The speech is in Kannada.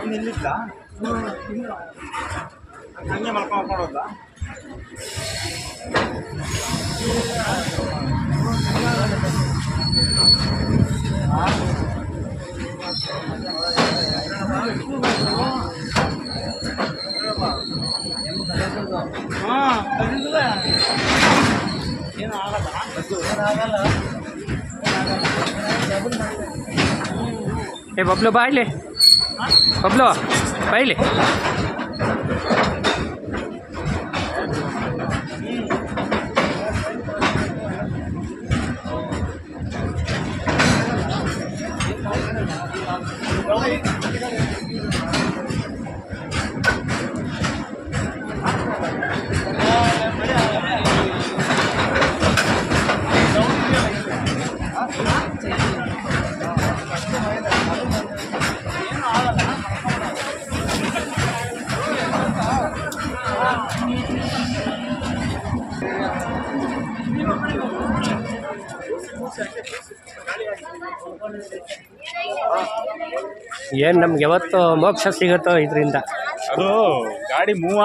ನಿಲ್ಲಿತ್ತ ಹಂಗೆ ಮಲ್ಕೊಂಡು ಮಲ್ಕೊಂಡು ಹೋದ ಹಾಂ ಏನು ಆಗಲ್ಲ ಏನಾಗಲ್ಲ ಏ ಬಬ್ಲು ಬಾ ಇಲ್ಲಿ ಬಬ್ಲು ಬಾ ಇಲ್ಲಿ ಏನು ನಮ್ಗೆ ಯಾವತ್ತು ಮೋಕ್ಷ ಸಿಗುತ್ತೋ ಇದರಿಂದ ಅದು ಗಾಡಿ ಮೂವ್